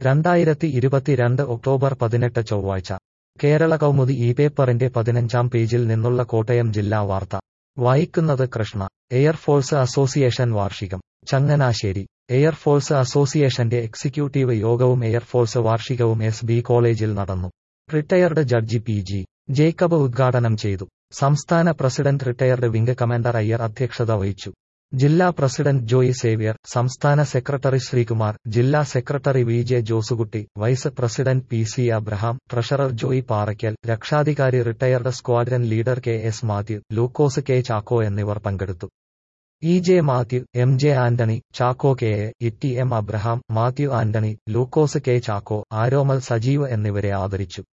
രണ്ടായിരത്തി ഇരുപത്തിരണ്ട് ഒക്ടോബർ പതിനെട്ട് ചൊവ്വാഴ്ച കേരള കൗമുദി ഈ പേപ്പറിന്റെ പതിനഞ്ചാം പേജിൽ നിന്നുള്ള കോട്ടയം ജില്ലാ വാർത്ത വായിക്കുന്നത് കൃഷ്ണ എയർഫോഴ്സ് അസോസിയേഷൻ വാർഷികം ചങ്ങനാശ്ശേരി എയർഫോഴ്സ് അസോസിയേഷന്റെ എക്സിക്യൂട്ടീവ് യോഗവും എയർഫോഴ്സ് വാർഷികവും എസ് ബി കോളേജിൽ നടന്നു retired judge P G Jacob ഉദ്ഘാടനം ചെയ്തു സംസ്ഥാന president retired wing commander Iyer അധ്യക്ഷത വഹിച്ചു ജില്ലാ പ്രസിഡന്റ് ജോയി സേവ്യർ സംസ്ഥാന സെക്രട്ടറി ശ്രീകുമാർ ജില്ലാ secretary V J Josekutty vice president P C Abraham treasurer Joy Parackal രക്ഷാധികാരി retired squadron leader K S Mathew Lukose K Chacko എന്നിവർ പങ്കെടുത്തു E J Mathew M J Antony Chacko K A ഇറ്റി എം അബ്രഹാം മാത്യു ആന്റണി ലൂക്കോസ് കെ ചാക്കോ ആരോമൽ സജീവ് എന്നിവരെ ആദരിച്ചു